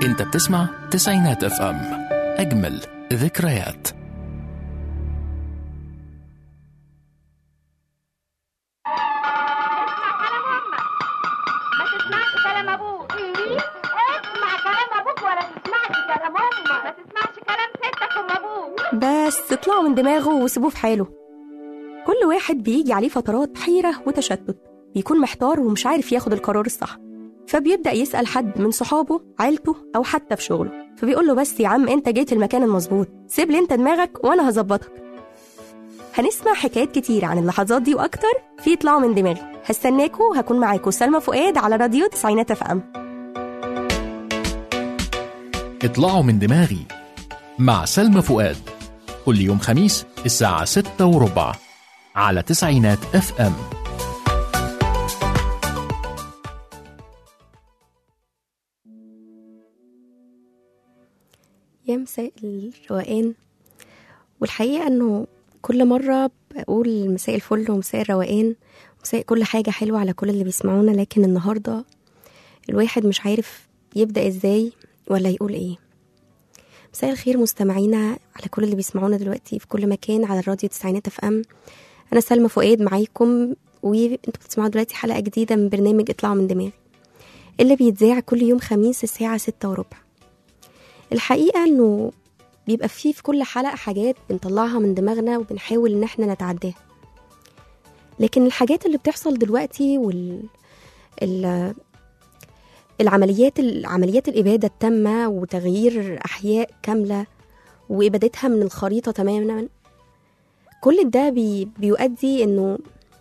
انت بتسمع تسعينات اف ام اجمل ذكريات ما تسمعش كلام ابوك اسمع كلام ابوك ولا تسمعش كلام امك ما تسمعش كلام ستك ام ابوك بس اطلعوا من دماغه وسيبوه في حاله كل واحد بيجي عليه فترات حيرة وتشتت بيكون محتار ومش عارف ياخد القرار الصح فبيبدأ يسأل حد من صحابه عيلته أو حتى في شغله فبيقول له بس يا عم أنت جيت المكان المظبوط سيب لي أنت دماغك وأنا هظبطك هنسمع حكايات كتير عن اللحظات دي وأكتر في اطلعوا من دماغي هستناكوا هكون معاكوا سلمى فؤاد على راديو تسعينات اف ام اطلعوا من دماغي مع سلمى فؤاد كل يوم خميس الساعة ستة وربع على تسعينات اف ام يا مساء الروقان والحقيقة انه كل مرة بقول مساء الفل ومساء الروقان ومساء كل حاجة حلوة على كل اللي بيسمعونا لكن النهاردة الواحد مش عارف يبدأ ازاي ولا يقول ايه مساء الخير مستمعينا على كل اللي بيسمعونا دلوقتي في كل مكان على الراديو تسعينات اف ام انا سلمى فؤاد معاكم وانتوا بتسمعوا دلوقتي حلقة جديدة من برنامج اطلعوا من دماغي اللي بيتذاع كل يوم خميس الساعة ستة وربع الحقيقة انه بيبقى فيه في كل حلقة حاجات بنطلعها من دماغنا وبنحاول ان احنا نتعداها لكن الحاجات اللي بتحصل دلوقتي وال ال... العمليات عمليات الإبادة التامة وتغيير أحياء كاملة وإبادتها من الخريطة تماما كل ده بي... بيؤدي إنه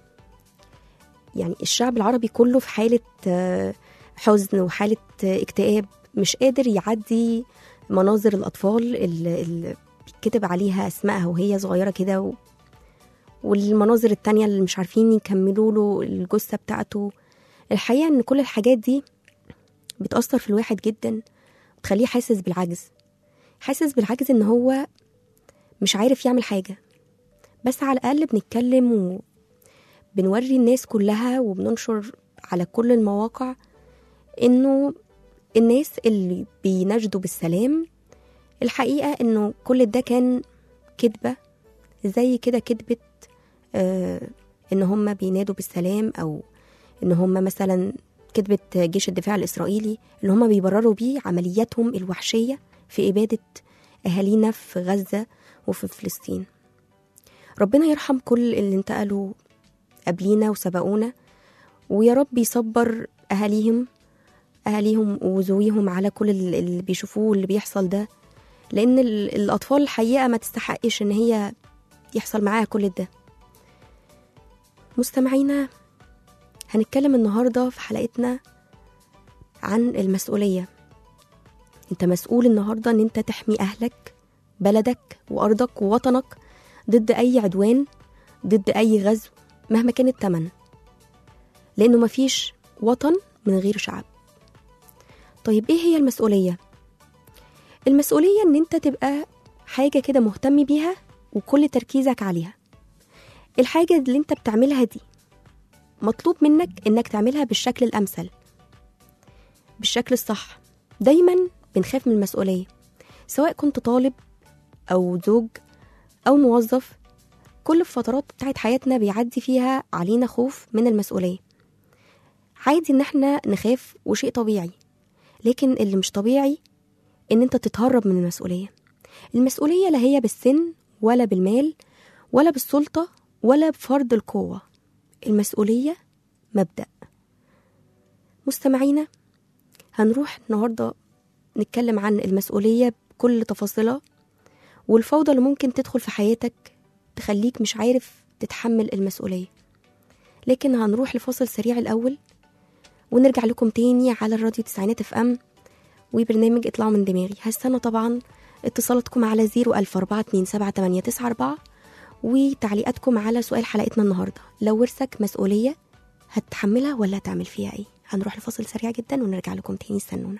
يعني الشعب العربي كله في حالة آه، حزن وحالة آه، اكتئاب مش قادر يعدي مناظر الأطفال اللي, اللي بيتكتب عليها أسمائها وهي صغيرة كده و... والمناظر التانية اللي مش عارفين يكملوا له الجثة بتاعته الحقيقة إن كل الحاجات دي بتأثر في الواحد جدا بتخليه حاسس بالعجز حاسس بالعجز إن هو مش عارف يعمل حاجة بس على الأقل بنتكلم وبنوري الناس كلها وبننشر على كل المواقع إنه الناس اللي بيناشدوا بالسلام الحقيقة إنه كل ده كان كذبة زي كده كذبة آه إن هم بينادوا بالسلام أو إن هم مثلا كذبة جيش الدفاع الإسرائيلي اللي هم بيبرروا بيه عملياتهم الوحشية في إبادة أهالينا في غزة وفي فلسطين ربنا يرحم كل اللي انتقلوا قبلينا وسبقونا ويا رب يصبر أهاليهم أهاليهم وذويهم على كل ال- اللي بيشوفوه واللي بيحصل ده لأن ال- الأطفال الحقيقة ما تستحقش إن هي يحصل معاها كل ده مستمعينا هنتكلم النهاردة في حلقتنا عن المسؤولية انت مسؤول النهاردة ان انت تحمي أهلك بلدك وأرضك ووطنك ضد أي عدوان ضد أي غزو مهما كان التمن لأنه مفيش وطن من غير شعب طيب ايه هي المسؤولية؟ المسؤولية ان انت تبقى حاجة كده مهتم بيها وكل تركيزك عليها الحاجة اللي انت بتعملها دي مطلوب منك انك تعملها بالشكل الامثل بالشكل الصح دايما بنخاف من المسؤولية سواء كنت طالب او زوج او موظف كل الفترات بتاعت حياتنا بيعدي فيها علينا خوف من المسؤولية عادي ان احنا نخاف وشيء طبيعي لكن اللي مش طبيعي ان انت تتهرب من المسؤولية المسؤولية لا هي بالسن ولا بالمال ولا بالسلطة ولا بفرض القوة المسؤولية مبدأ مستمعينا هنروح النهاردة نتكلم عن المسؤولية بكل تفاصيلها والفوضى اللي ممكن تدخل في حياتك تخليك مش عارف تتحمل المسؤولية لكن هنروح لفاصل سريع الأول ونرجع لكم تاني على الراديو تسعينات اف ام وبرنامج اطلعوا من دماغي هستنى طبعا اتصالاتكم على زيرو ألف أربعة اتنين سبعة تمانية تسعة أربعة وتعليقاتكم على سؤال حلقتنا النهاردة لو ورثك مسؤولية هتحملها ولا هتعمل فيها ايه هنروح لفاصل سريع جدا ونرجع لكم تاني استنونا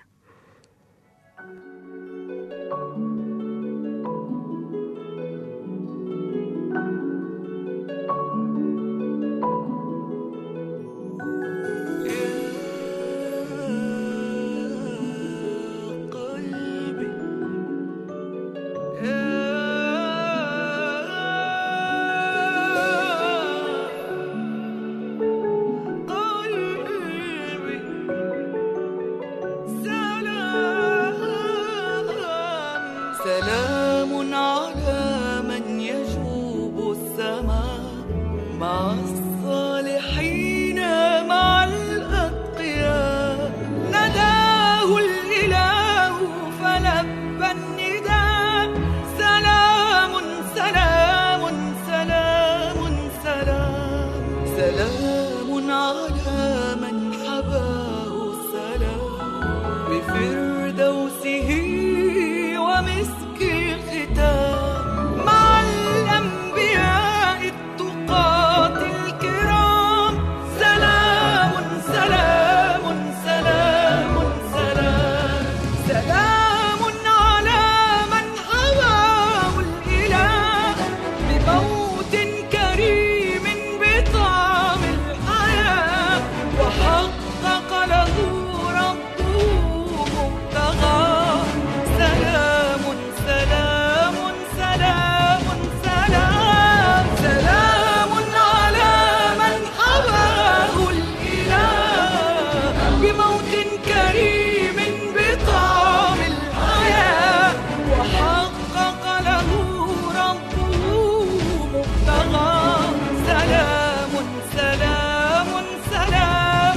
فردوسه ومسك الختام مع الأنبياء التقاة الكرام سلام سلام سلام سلام سلام على من حواه الإله بموت كريم بطعم الحياة وحقق له ربه مبتغاه سلام سلام سلام سلام سلام على من حواه الإله بموت كريم بطعم الحياة وحقق له ربه مبتغاه سلام سلام سلام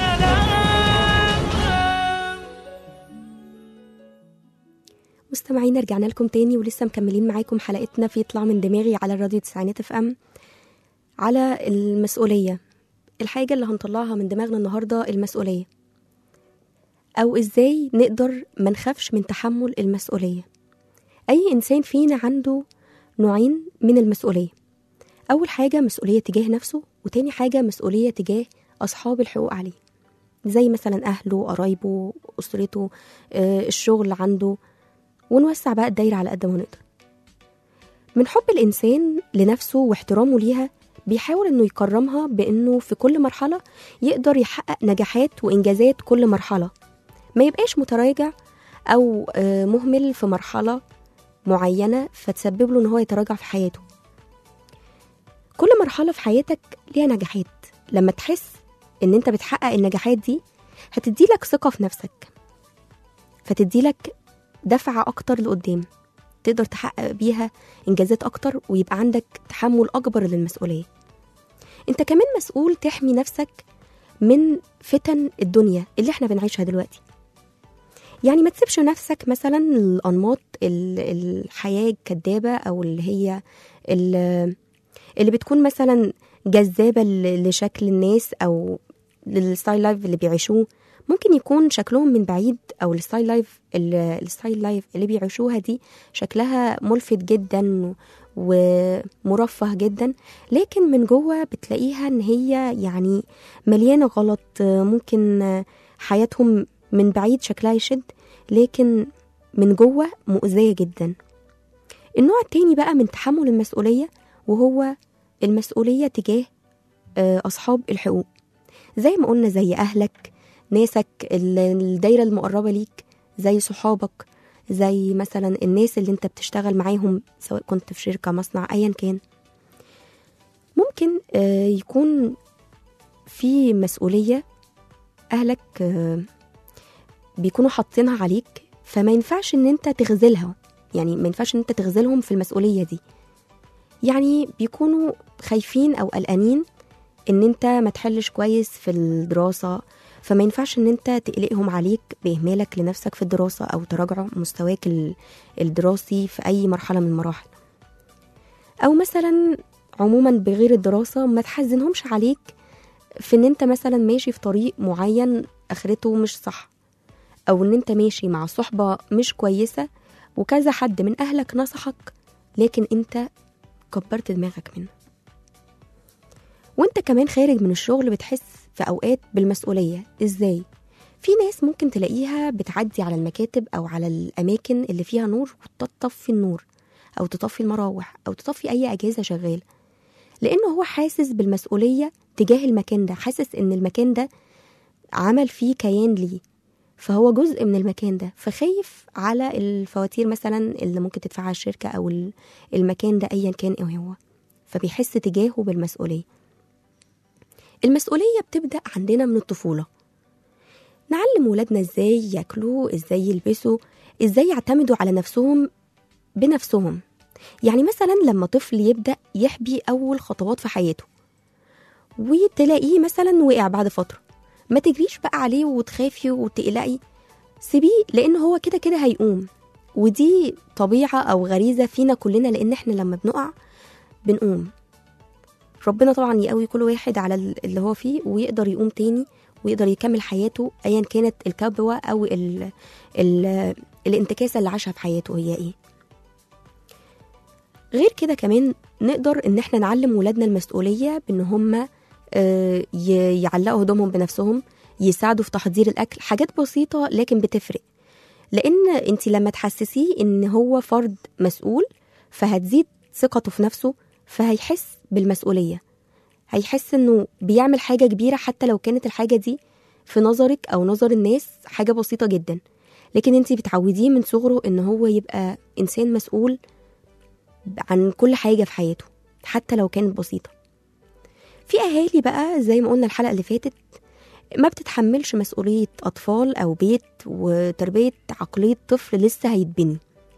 سلام مستمعين رجعنا لكم تاني ولسه مكملين معاكم حلقتنا في اطلع من دماغي على الراديو تسعينات اف ام على المسؤولية الحاجة اللي هنطلعها من دماغنا النهاردة المسؤولية أو إزاي نقدر ما نخافش من تحمل المسؤولية أي إنسان فينا عنده نوعين من المسؤولية أول حاجة مسؤولية تجاه نفسه وتاني حاجة مسؤولية تجاه أصحاب الحقوق عليه زي مثلا أهله قرايبه أسرته آه، الشغل عنده ونوسع بقى الدايرة على قد ما نقدر من حب الإنسان لنفسه واحترامه ليها بيحاول إنه يكرمها بإنه في كل مرحلة يقدر يحقق نجاحات وإنجازات كل مرحلة ما يبقاش متراجع أو آه، مهمل في مرحلة معينة فتسبب له إن هو يتراجع في حياته كل مرحلة في حياتك ليها نجاحات لما تحس إن أنت بتحقق النجاحات دي هتديلك ثقة في نفسك فتديلك دفعة أكتر لقدام تقدر تحقق بيها إنجازات أكتر ويبقى عندك تحمل أكبر للمسؤولية أنت كمان مسؤول تحمي نفسك من فتن الدنيا اللي احنا بنعيشها دلوقتي يعني ما تسيبش نفسك مثلا الأنماط ال- الحياة الكدابة أو اللي هي ال- اللي بتكون مثلا جذابة ل- لشكل الناس أو للستايل لايف اللي بيعيشوه ممكن يكون شكلهم من بعيد او الستايل لايف ال- الستايل لايف اللي بيعيشوها دي شكلها ملفت جدا ومرفه جدا لكن من جوه بتلاقيها ان هي يعني مليانه غلط ممكن حياتهم من بعيد شكلها يشد لكن من جوه مؤذيه جدا النوع التاني بقى من تحمل المسؤوليه وهو المسؤوليه تجاه آه، اصحاب الحقوق زي ما قلنا زي اهلك ناسك ال- الدايره المقربه ليك زي صحابك زي مثلا الناس اللي انت بتشتغل معاهم سواء كنت في شركه مصنع ايا كان ممكن آه، يكون في مسؤوليه اهلك آه، بيكونوا حاطينها عليك فما ينفعش ان انت تغزلها يعني ما ينفعش ان انت تغزلهم في المسؤوليه دي يعني بيكونوا خايفين او قلقانين ان انت ما تحلش كويس في الدراسه فما ينفعش ان انت تقلقهم عليك باهمالك لنفسك في الدراسه او تراجع مستواك ال- الدراسي في اي مرحله من المراحل او مثلا عموما بغير الدراسه ما تحزنهمش عليك في ان انت مثلا ماشي في طريق معين اخرته مش صح او ان انت ماشي مع صحبه مش كويسه وكذا حد من اهلك نصحك لكن انت كبرت دماغك منه وانت كمان خارج من الشغل بتحس في اوقات بالمسؤوليه ازاي في ناس ممكن تلاقيها بتعدي على المكاتب او على الاماكن اللي فيها نور وتطفي النور او تطفي المراوح او تطفي اي اجهزه شغاله لانه هو حاسس بالمسؤوليه تجاه المكان ده حاسس ان المكان ده عمل فيه كيان ليه فهو جزء من المكان ده فخايف على الفواتير مثلا اللي ممكن تدفعها الشركه او ال- المكان ده ايا كان ايه هو فبيحس تجاهه بالمسؤوليه المسؤولية بتبدأ عندنا من الطفولة نعلم ولادنا ازاي ياكلوا ازاي يلبسوا ازاي يعتمدوا على نفسهم بنفسهم يعني مثلا لما طفل يبدأ يحبي أول خطوات في حياته وتلاقيه مثلا وقع بعد فترة ما تجريش بقى عليه وتخافي وتقلقي سيبيه لأن هو كده كده هيقوم ودي طبيعة أو غريزة فينا كلنا لأن احنا لما بنقع بنقوم ربنا طبعا يقوي كل واحد على ال- اللي هو فيه ويقدر يقوم تاني ويقدر يكمل حياته ايا كانت الكبوه او ال ال الانتكاسه اللي عاشها في حياته هي ايه غير كده كمان نقدر ان احنا نعلم ولادنا المسؤوليه بان هم آه، ي- يعلقوا هدومهم بنفسهم يساعدوا في تحضير الاكل حاجات بسيطه لكن بتفرق لان انت لما تحسسيه ان هو فرد مسؤول فهتزيد ثقته في نفسه فهيحس بالمسؤوليه هيحس انه بيعمل حاجه كبيره حتى لو كانت الحاجه دي في نظرك او نظر الناس حاجه بسيطه جدا لكن انت بتعوديه من صغره ان هو يبقى انسان مسؤول عن كل حاجه في حياته حتى لو كانت بسيطه في اهالي بقى زي ما قلنا الحلقه اللي فاتت ما بتتحملش مسؤوليه اطفال او بيت وتربيه عقليه طفل لسه هيتبني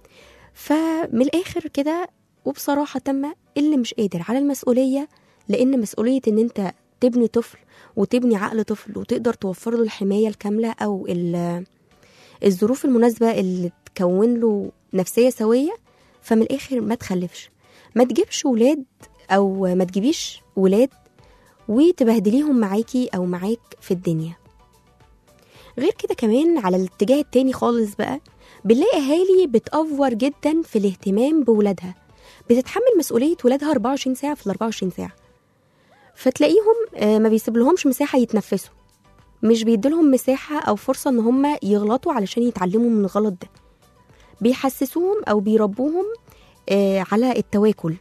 فمن الاخر كده وبصراحه تامه اللي مش قادر على المسؤوليه لان مسؤوليه ان انت تبني طفل وتبني عقل طفل وتقدر توفر له الحمايه الكامله او ال- الظروف المناسبه اللي تكون له نفسيه سويه فمن الاخر ما تخلفش ما تجيبش ولاد او ما تجيبيش ولاد وتبهدليهم معاكي او معاك في الدنيا غير كده كمان على الاتجاه التاني خالص بقى بنلاقي اهالي بتأفور جدا في الاهتمام بولادها بتتحمل مسؤوليه ولادها 24 ساعه في ال 24 ساعه فتلاقيهم آه، ما بيسيب لهمش مساحه يتنفسوا مش بيديلهم مساحه او فرصه ان هم يغلطوا علشان يتعلموا من الغلط ده بيحسسوهم او بيربوهم آه، على التواكل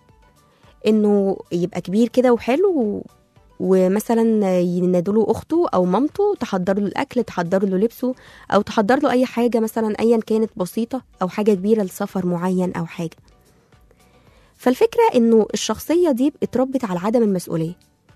انه يبقى كبير كده وحلو و... ومثلا ينادوا له اخته او مامته تحضر له الاكل تحضر له لبسه او تحضر له اي حاجه مثلا ايا كانت بسيطه او حاجه كبيره لسفر معين او حاجه فالفكره انه الشخصيه دي اتربت على عدم المسؤوليه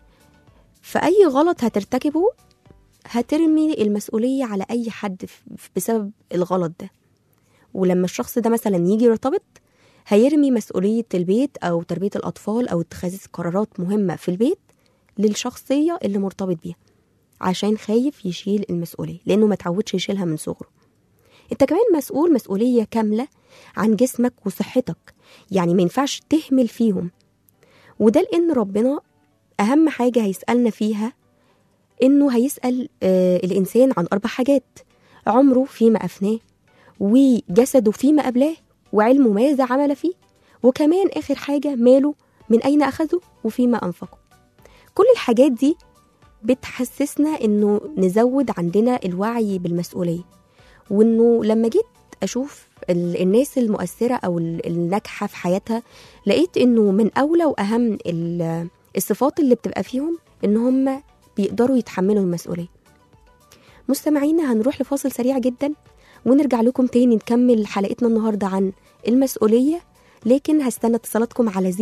فاي غلط هترتكبه هترمي المسؤوليه على اي حد ف- بسبب الغلط ده ولما الشخص ده مثلا يجي يرتبط هيرمي مسؤولية البيت أو تربية الأطفال أو اتخاذ قرارات مهمة في البيت للشخصية اللي مرتبط بيها عشان خايف يشيل المسؤولية لأنه ما تعودش يشيلها من صغره انت كمان مسؤول مسؤولية كاملة عن جسمك وصحتك يعني ما ينفعش تهمل فيهم وده لأن ربنا أهم حاجة هيسألنا فيها إنه هيسأل آه الإنسان عن أربع حاجات عمره فيما أفناه وجسده فيما أبلاه وعلمه ماذا عمل فيه وكمان آخر حاجة ماله من أين أخذه وفيما أنفقه كل الحاجات دي بتحسسنا إنه نزود عندنا الوعي بالمسؤولية وإنه لما جيت أشوف ال- الناس المؤثرة أو ال- الناجحة في حياتها لقيت إنه من أولى وأهم ال- الصفات اللي بتبقى فيهم إن هم بيقدروا يتحملوا المسؤولية مستمعينا هنروح لفاصل سريع جدا ونرجع لكم تاني نكمل حلقتنا النهاردة عن المسؤولية لكن هستنى اتصالاتكم على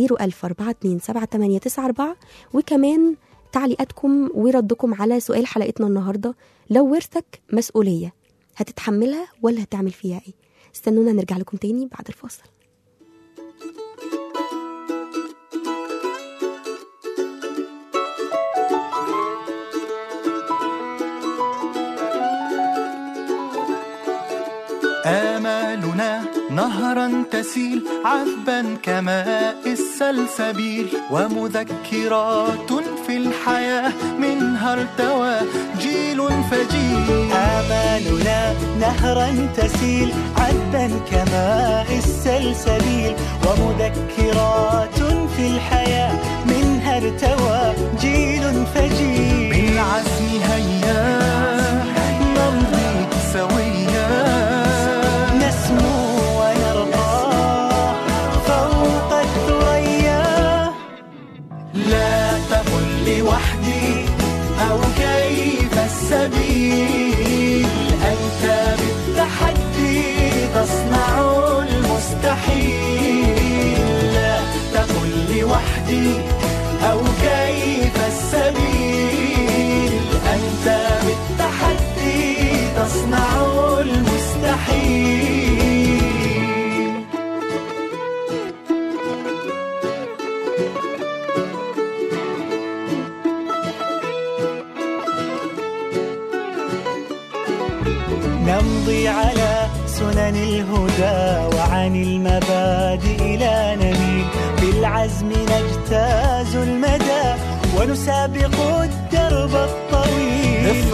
010427894 وكمان تعليقاتكم وردكم على سؤال حلقتنا النهاردة لو ورثك مسؤولية هتتحملها ولا هتعمل فيها ايه استنونا نرجع لكم تاني بعد الفاصل آمالنا نهرا تسيل عذبا كماء السلسبيل ومذكرات في الحياة منها ارتوى جيل فجيل آمالنا نهرا تسيل عذبا كماء السلسبيل ومذكرات في الحياة منها ارتوى جيل فجيل بالعزم هيا نمضي سويا نسمو ونرقى فوق الثريا لا تقل لوحدي أو كيف السبيل أنت بالتحدي تصنع المستحيل لا تقل لوحدي أو كيف السبيل أنت بالتحدي تصنع المستحيل نمضي على سنن الهدى وعن المبادئ لا نميل بالعزم نجتاز المدى ونسابق الدرب الطويل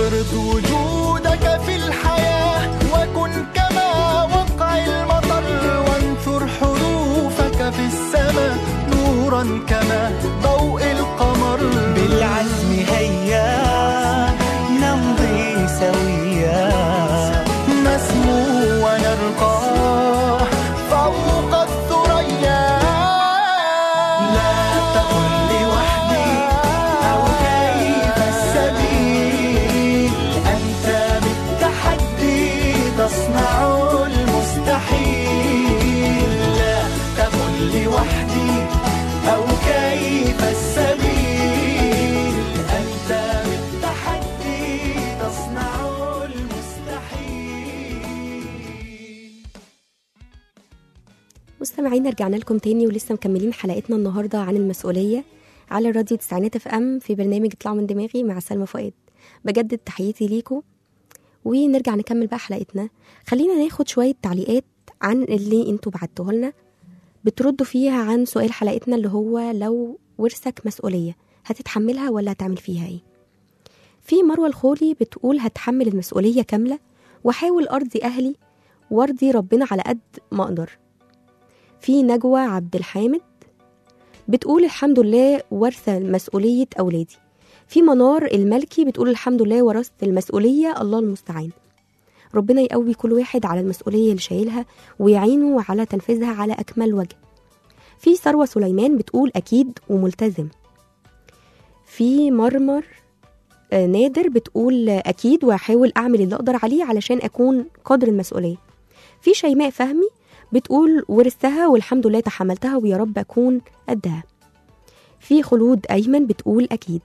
مستمعين رجعنا لكم تاني ولسه مكملين حلقتنا النهارده عن المسؤوليه على الراديو تسعينات اف ام في برنامج اطلعوا من دماغي مع سلمى فؤاد بجدد تحياتي ليكم ونرجع نكمل بقى حلقتنا خلينا ناخد شويه تعليقات عن اللي انتوا بعتوها لنا بتردوا فيها عن سؤال حلقتنا اللي هو لو ورثك مسؤوليه هتتحملها ولا هتعمل فيها ايه في مروه الخولي بتقول هتحمل المسؤوليه كامله واحاول ارضي اهلي وارضي ربنا على قد ما اقدر في نجوى عبد الحامد بتقول الحمد لله ورثة مسؤولية أولادي في منار الملكي بتقول الحمد لله ورثت المسؤولية الله المستعان ربنا يقوي كل واحد على المسؤولية اللي شايلها ويعينه على تنفيذها على أكمل وجه في ثروة سليمان بتقول أكيد وملتزم في مرمر آه، نادر بتقول آه، أكيد وأحاول أعمل اللي أقدر عليه علشان أكون قدر المسؤولية في شيماء فهمي بتقول ورثتها والحمد لله تحملتها ويا رب أكون قدها في خلود أيمن بتقول أكيد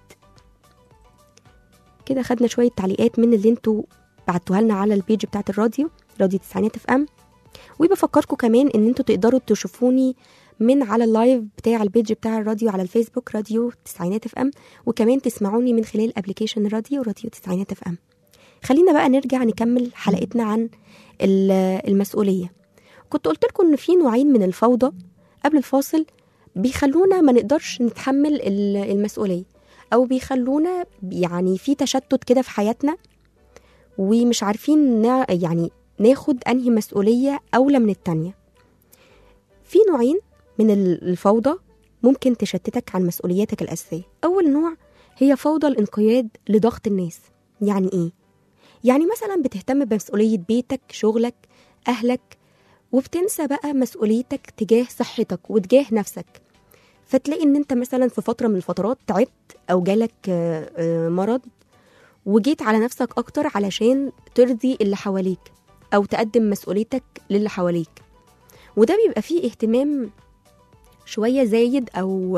كده خدنا شوية تعليقات من اللي انتوا بعتوها لنا على البيج بتاعت الراديو راديو تسعينات اف ام وبفكركم كمان ان انتوا تقدروا تشوفوني من على اللايف بتاع البيج بتاع الراديو على الفيسبوك راديو تسعينات اف ام وكمان تسمعوني من خلال ابلكيشن الراديو راديو تسعينات اف ام خلينا بقى نرجع نكمل حلقتنا عن ال- المسؤولية كنت قلت لكم ان في نوعين من الفوضى قبل الفاصل بيخلونا ما نقدرش نتحمل ال- المسؤولية او بيخلونا يعني في تشتت كده في حياتنا ومش عارفين نا يعني ناخد انهي مسؤولية اولى من التانية في نوعين من ال- الفوضى ممكن تشتتك عن مسؤولياتك الأساسية أول نوع هي فوضى الانقياد لضغط الناس يعني إيه؟ يعني مثلا بتهتم بمسؤولية بيتك شغلك أهلك وبتنسى بقى مسؤوليتك تجاه صحتك وتجاه نفسك فتلاقي ان انت مثلا في فترة من الفترات تعبت او جالك آه، آه، مرض وجيت على نفسك اكتر علشان ترضي اللي حواليك او تقدم مسؤوليتك للي حواليك وده بيبقى فيه اهتمام شوية زايد او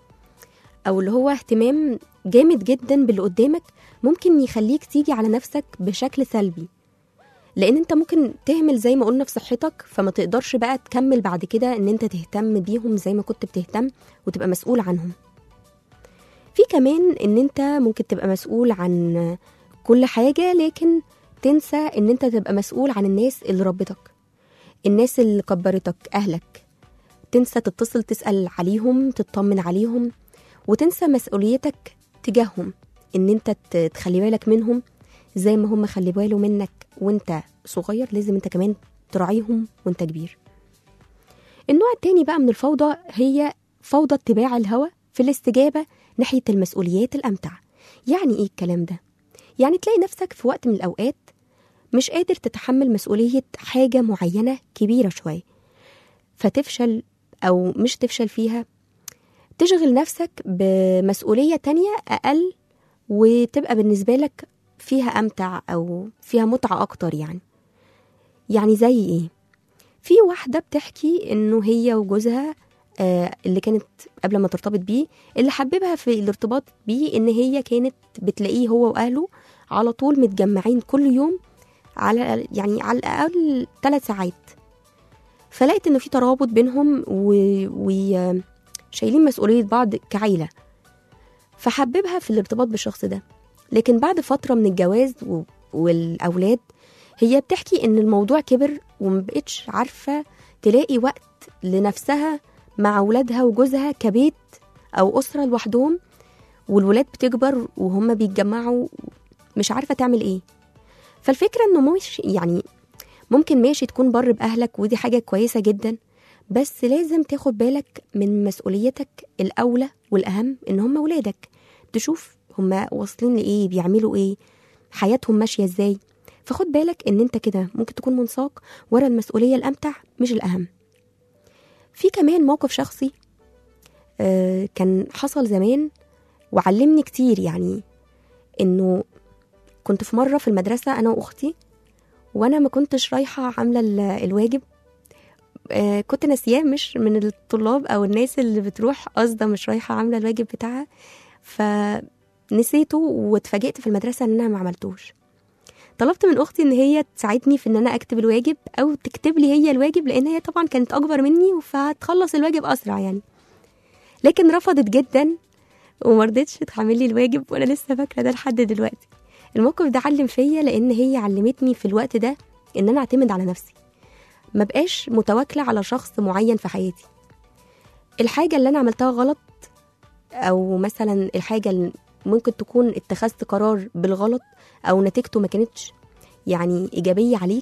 او اللي هو اهتمام جامد جدا باللي قدامك ممكن يخليك تيجي على نفسك بشكل سلبي لان انت ممكن تهمل زي ما قلنا في صحتك فما تقدرش بقى تكمل بعد كده ان انت تهتم بيهم زي ما كنت بتهتم وتبقى مسؤول عنهم في كمان ان انت ممكن تبقى مسؤول عن كل حاجة لكن تنسى ان انت تبقى مسؤول عن الناس اللي ربتك الناس اللي كبرتك اهلك تنسى تتصل تسأل عليهم تطمن عليهم وتنسى مسؤوليتك تجاههم ان انت ت- تخلي بالك منهم زي ما هم خلي باله منك وانت صغير لازم انت كمان تراعيهم وانت كبير النوع التاني بقى من الفوضى هي فوضى اتباع الهوى في الاستجابة ناحية المسؤوليات الأمتع يعني ايه الكلام ده؟ يعني تلاقي نفسك في وقت من الأوقات مش قادر تتحمل مسؤولية حاجة معينة كبيرة شوية فتفشل أو مش تفشل فيها تشغل نفسك بمسؤولية تانية أقل وتبقى بالنسبة لك فيها أمتع أو فيها متعة أكتر يعني يعني زي إيه؟ في واحدة بتحكي إنه هي وجوزها آه اللي كانت قبل ما ترتبط بيه اللي حببها في الارتباط بيه إن هي كانت بتلاقيه هو وأهله على طول متجمعين كل يوم على يعني على الأقل ثلاث ساعات فلقيت إنه في ترابط بينهم وشايلين مسؤولية بعض كعيلة فحببها في الارتباط بالشخص ده لكن بعد فترة من الجواز و- والأولاد هي بتحكي إن الموضوع كبر ومبقتش عارفة تلاقي وقت لنفسها مع أولادها وجوزها كبيت أو أسرة لوحدهم والولاد بتكبر وهم بيتجمعوا مش عارفة تعمل إيه فالفكرة إنه مش يعني ممكن ماشي تكون بر بأهلك ودي حاجة كويسة جدا بس لازم تاخد بالك من مسؤوليتك الأولى والأهم إن هم ولادك تشوف هم واصلين لإيه بيعملوا إيه حياتهم ماشية إزاي فخد بالك إن أنت كده ممكن تكون منساق ورا المسؤولية الأمتع مش الأهم في كمان موقف شخصي آه، كان حصل زمان وعلمني كتير يعني إنه كنت في مرة في المدرسة أنا وأختي وأنا ما كنتش رايحة عاملة ال- الواجب آه، كنت ناسياه مش من الطلاب او الناس اللي بتروح قصده مش رايحه عامله الواجب بتاعها فنسيته واتفاجئت في المدرسه ان انا ما عملتوش طلبت من اختي ان هي تساعدني في ان انا اكتب الواجب او تكتب لي هي الواجب لان هي طبعا كانت اكبر مني فهتخلص الواجب اسرع يعني لكن رفضت جدا ومرضتش تعمل لي الواجب وانا لسه فاكره ده لحد دلوقتي الموقف ده علم فيا لان هي علمتني في الوقت ده ان انا اعتمد على نفسي ما بقاش متواكله على شخص معين في حياتي الحاجه اللي انا عملتها غلط او مثلا الحاجه اللي ممكن تكون اتخذت قرار بالغلط او نتيجته ما كانتش يعني ايجابيه عليك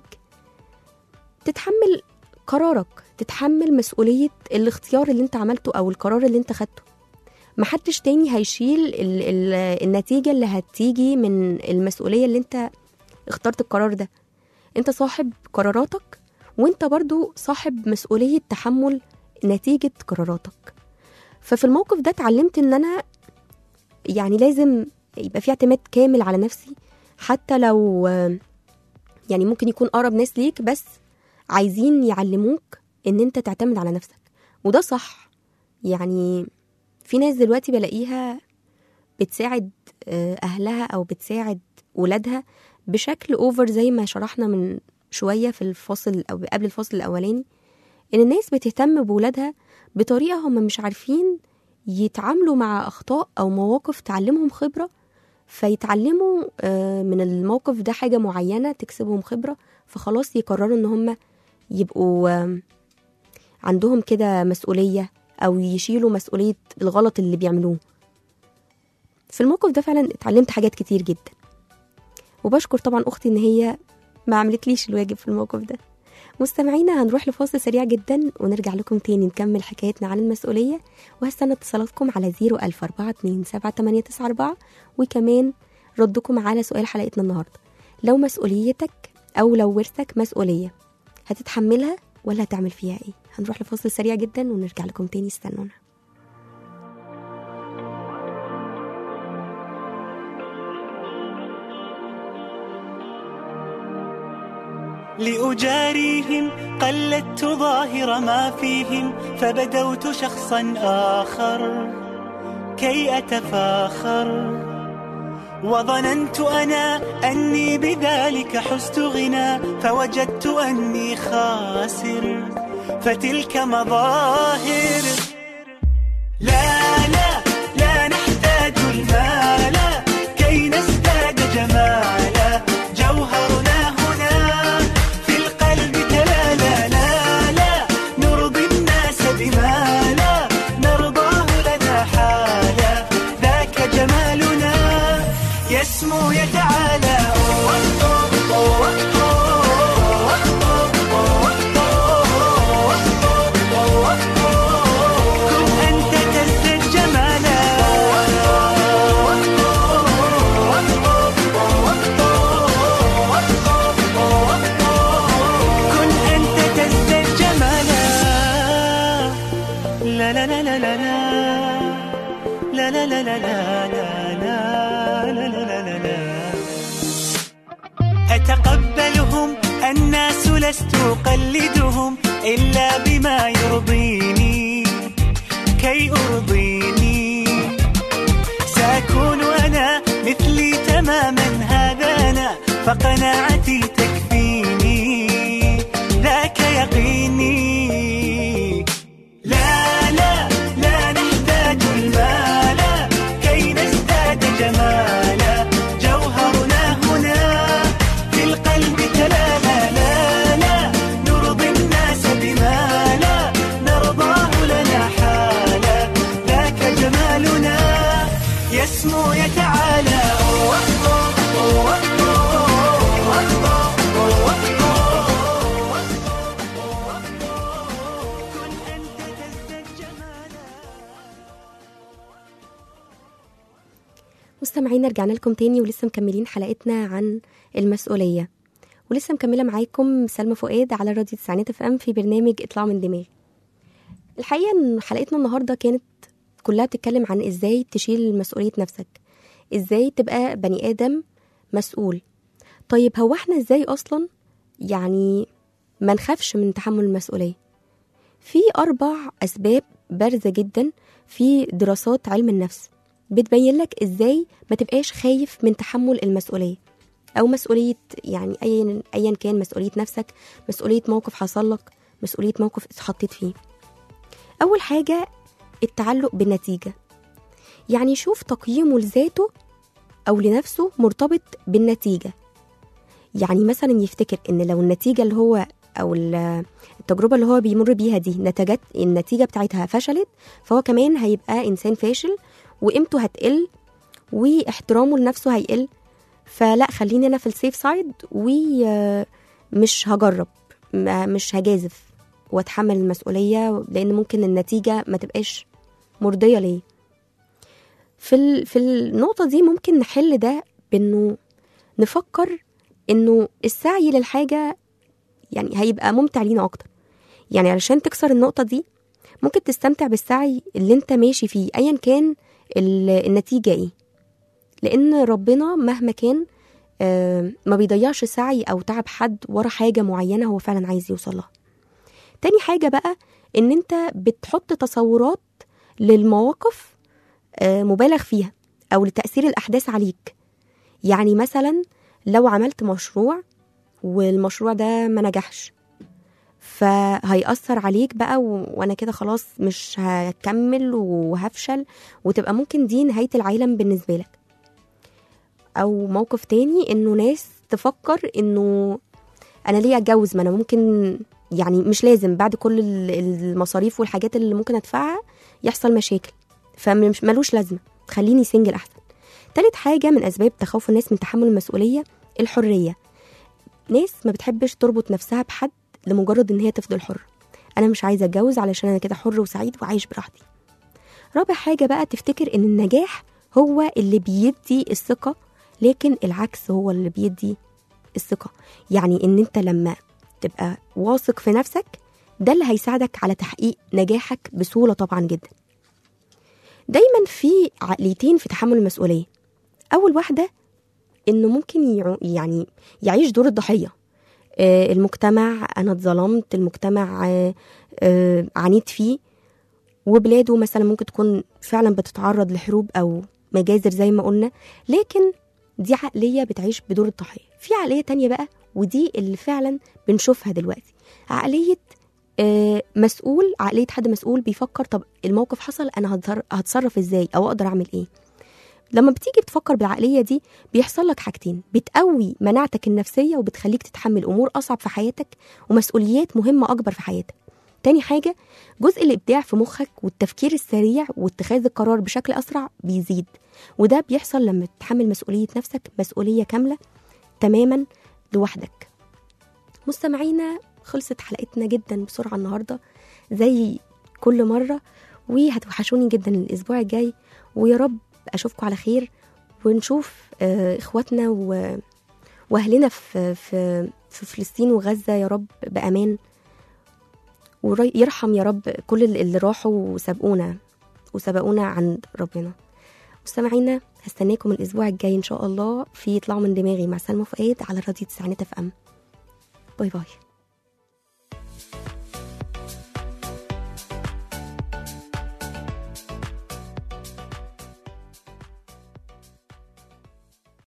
تتحمل قرارك تتحمل مسؤوليه الاختيار اللي انت عملته او القرار اللي انت خدته محدش تاني هيشيل ال ال النتيجه اللي هتيجي من المسؤوليه اللي انت اخترت القرار ده انت صاحب قراراتك وانت برضو صاحب مسؤوليه تحمل نتيجه قراراتك ففي الموقف ده اتعلمت ان انا يعني لازم يبقى في اعتماد كامل على نفسي حتى لو آه، يعني ممكن يكون اقرب ناس ليك بس عايزين يعلموك ان انت تعتمد على نفسك وده صح يعني في ناس دلوقتي بلاقيها بتساعد آه، اهلها او بتساعد ولادها بشكل اوفر زي ما شرحنا من شويه في الفصل او قبل الفصل الاولاني ان الناس بتهتم بولادها بطريقه هم مش عارفين يتعاملوا مع اخطاء او مواقف تعلمهم خبره فيتعلموا آه، من الموقف ده حاجه معينه تكسبهم خبره فخلاص يقرروا ان هم يبقوا آم، عندهم كده مسؤوليه او يشيلوا مسؤوليه الغلط اللي بيعملوه في الموقف ده فعلا اتعلمت حاجات كتير جدا وبشكر طبعا اختي ان هي ما عملتليش الواجب في الموقف ده مستمعينا هنروح لفاصل سريع جدا ونرجع لكم تاني نكمل حكايتنا عن المسؤولية وهستنى اتصالاتكم على 014278994 وكمان ردكم على سؤال حلقتنا النهاردة لو مسؤوليتك أو لو ورثك مسؤولية هتتحملها ولا هتعمل فيها ايه هنروح لفاصل سريع جدا ونرجع لكم تاني استنونا لأجاريهم قلدت ظاهر ما فيهم فبدوت شخصا آخر كي أتفاخر وظننت أنا أني بذلك حزت غنى فوجدت أني خاسر فتلك مظاهر لا لا لا نحتاج المال كي نزداد جمالا جوهرنا هنا في القلب تلالا لا لا نرضي الناس بما لا نرضاه لنا حالا ذاك جمالنا يسمو يتعالى كن أنت تزدد جمالا كن أنت تزدد جمالا لا لا لا لا لا لا لا لا لا لا لا لا لا لا لا لا لا أتقبلهم الناس لست أقلدهم إلا بما يرضيني كي أرضيني سأكون أنا مثلي تماما هذا أنا فقناعتي تكفيني ذاك يقيني لا لا لا نحتاج المال كي نزداد جمالا جوهرنا هنا في القلب تلالا لا لا نرضي الناس بما لا نرضاه لنا حالا ذاك جمالنا يسمو يتعالى كن أنت تزداد جمالا مستمعينا رجعنا لكم تاني ولسه مكملين حلقتنا عن المسؤولية ولسه مكملة معاكم سلمى فؤاد على راديو تسعينات اف ام في برنامج اطلع من دماغي الحقيقة ان حلقتنا النهاردة كانت كلها بتتكلم عن ازاي تشيل مسؤولية نفسك ازاي تبقى بني ادم مسؤول طيب هو احنا ازاي اصلا يعني ما نخافش من تحمل المسؤولية في أربع أسباب بارزة جدا في دراسات علم النفس بتبين لك ازاي ما تبقاش خايف من تحمل المسؤولية او مسؤوليه يعني ايا ايا كان مسؤوليه نفسك مسؤوليه موقف حصل لك مسؤوليه موقف اتحطيت فيه اول حاجه التعلق بالنتيجه يعني شوف تقييمه لذاته او لنفسه مرتبط بالنتيجه يعني مثلا يفتكر ان لو النتيجه اللي هو او ال- التجربه اللي هو بيمر بيها دي نتجت النتيجه بتاعتها فشلت فهو كمان هيبقى انسان فاشل وقيمته هتقل واحترامه لنفسه هيقل فلا خليني انا في السيف سايد ومش هجرب ما- مش هجازف واتحمل المسؤوليه لان ممكن النتيجه ما تبقاش مرضيه ليا في ال- في النقطه دي ممكن نحل ده بانه نفكر انه السعي للحاجه يعني هيبقى ممتع لينا اكتر يعني علشان تكسر النقطه دي ممكن تستمتع بالسعي اللي انت ماشي فيه ايا كان ال- النتيجه ايه لان ربنا مهما كان آه، ما بيضيعش سعي او تعب حد ورا حاجه معينه هو فعلا عايز يوصل لها تاني حاجه بقى ان انت بتحط تصورات للمواقف آه، مبالغ فيها او لتاثير الاحداث عليك يعني مثلا لو عملت مشروع والمشروع ده ما نجحش فهيأثر عليك بقى و... وانا كده خلاص مش هكمل وهفشل وتبقى ممكن دي نهاية العالم بالنسبة لك او موقف تاني انه ناس تفكر انه انا ليه اتجوز ما انا ممكن يعني مش لازم بعد كل ال- المصاريف والحاجات اللي ممكن ادفعها يحصل مشاكل فمش ملوش لازمه خليني سنجل احسن تالت حاجه من اسباب تخوف الناس من تحمل المسؤوليه الحريه ناس ما بتحبش تربط نفسها بحد لمجرد ان هي تفضل حره انا مش عايزه اتجوز علشان انا كده حر وسعيد وعايش براحتي رابع حاجه بقى تفتكر ان النجاح هو اللي بيدي الثقه لكن العكس هو اللي بيدي الثقه يعني ان انت لما تبقى واثق في نفسك ده اللي هيساعدك على تحقيق نجاحك بسهوله طبعا جدا دايما في عقليتين في تحمل المسؤوليه اول واحده انه ممكن يعو يعني يعيش دور الضحيه آه، المجتمع انا اتظلمت المجتمع آه، آه، عانيت فيه وبلاده مثلا ممكن تكون فعلا بتتعرض لحروب او مجازر زي ما قلنا لكن دي عقليه بتعيش بدور الضحيه في عقليه تانية بقى ودي اللي فعلا بنشوفها دلوقتي عقليه آه، مسؤول عقليه حد مسؤول بيفكر طب الموقف حصل انا هتصر- هتصرف ازاي او اقدر اعمل ايه لما بتيجي بتفكر بالعقليه دي بيحصل لك حاجتين بتقوي مناعتك النفسيه وبتخليك تتحمل امور اصعب في حياتك ومسؤوليات مهمه اكبر في حياتك تاني حاجه جزء الابداع في مخك والتفكير السريع واتخاذ القرار بشكل اسرع بيزيد وده بيحصل لما تتحمل مسؤوليه نفسك مسؤوليه كامله تماما لوحدك مستمعينا خلصت حلقتنا جدا بسرعه النهارده زي كل مره وهتوحشوني جدا الاسبوع الجاي ويا رب اشوفكم على خير ونشوف آه، اخواتنا و- واهلنا في في في فلسطين وغزه يا رب بامان ويرحم يا رب كل اللي راحوا وسبقونا وسبقونا عند ربنا مستمعينا هستناكم الاسبوع الجاي ان شاء الله في يطلعوا من دماغي مع سلمى فؤاد على راديو تسعينات اف ام باي باي